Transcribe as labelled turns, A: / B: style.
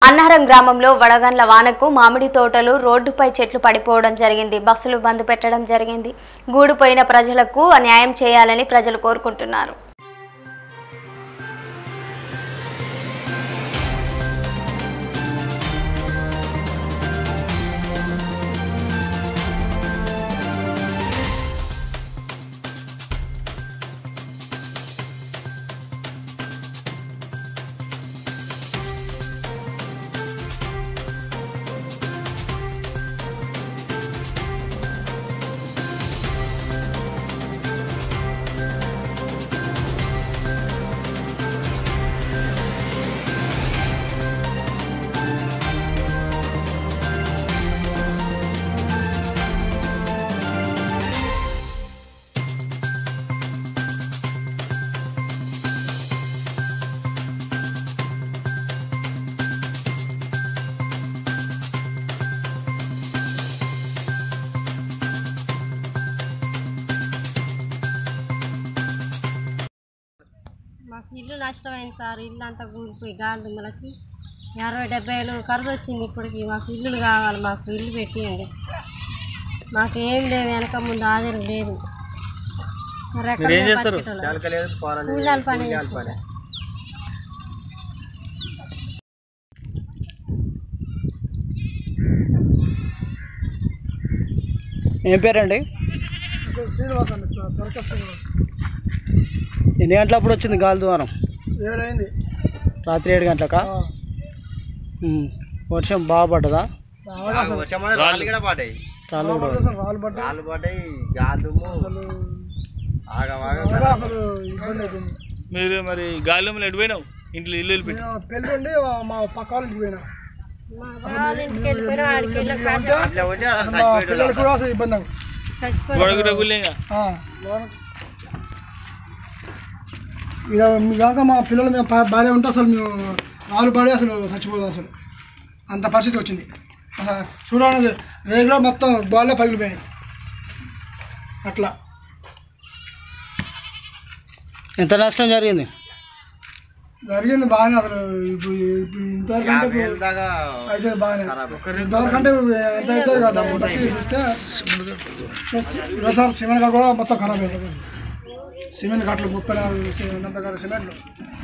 A: అన్నారం గ్రామంలో వడగండ్ల వానకు మామిడి తోటలు రోడ్డుపై చెట్లు పడిపోవడం జరిగింది బస్సులు బంద్ పెట్టడం జరిగింది గూడిపోయిన ప్రజలకు న్యాయం చేయాలని ప్రజలు కోరుకుంటున్నారు
B: మాకు ఇల్లు నష్టమైంది సార్ ఇల్లు అంతా కూలిపోయి గాలి దుమ్మలకి అరవై డెబ్బై వేలు ఖర్చు వచ్చింది ఇప్పటికి మాకు ఇల్లులు కావాలి మాకు ఇల్లు పెట్టియండి మాకు ఏం లేవు వెనక ముందు హాజరు లేదు మరి ఎక్కడ మేము బతికేటోళ్ళం? కూలీల పని చేసుకుంటాం.
C: ఏం పేరండి ఎన్ని గంటలప్పుడు వచ్చింది గాలి ద్వారం
D: ఏడైంది
C: రాత్రి ఏడు గంటలకా ఉమ్. వర్షం బాగా పడ్డదా
E: రాళ్ళు కూడా పడ్డాయి
C: రాళ్ళు కూడా
D: రాళ్ళు పడ్డ
E: రాళ్ళు పడ్డాయి గాదుము ఆగమాగం
D: అసలు ఇబ్బంది అవుతుంది
F: మీరు మరి గాలిలో ఎడిపోయినావు ఇంట్లో ఇల్లు వెళ్ళిపోయి
D: నేను పెళ్ళి ఉండి మా పక్క వాళ్ళకి పోయినా
B: మా బావ ఇంటికి వెళ్ళిపోయినా ఆడికి వెళ్ళి కాసేపు
E: ఇట్లా ఉంటే అసలు
D: మా పిల్లలకి కూడా అసలు ఇబ్బంది అవుతుంది
B: చచ్చిపోయి
F: గొడవకు డబ్బులు ఇంకా
D: ఆ, లోన- ఇక మీ కాక మా పిల్లలు మేము బా- బాగానే ఉంటే అసలు మేము రాళ్ళు పడి అసలు చచ్చిపోతాం అసలు అంత పరిస్థితి వచ్చింది అసలు చూడాలి రేగులో మొత్తం బాగా పగిలిపోయినాయి అట్లా
C: ఎంత నష్టం జరిగింది
D: జరిగింది బాగానే అసలు ఇప్పుడు ఇప్పుడు ఇంతవరకు అంటే
E: యాభై ఏళ్ళ
D: ఇప్పుడు
E: దాకా
D: అయితే బాగానే
E: ఖరాబ్.
D: ఇంతవరకు అంటే ఎంత అవుతుంది కదా బట్టి చూస్తే వ్యవసాయం సిమెంట్ కూడా మొత్తం ఖరాబ్ అయింది సిమెంట్ కట్టలు ముప్పై నాలుగు సి- నలభై ఆరు సిమెంట్లు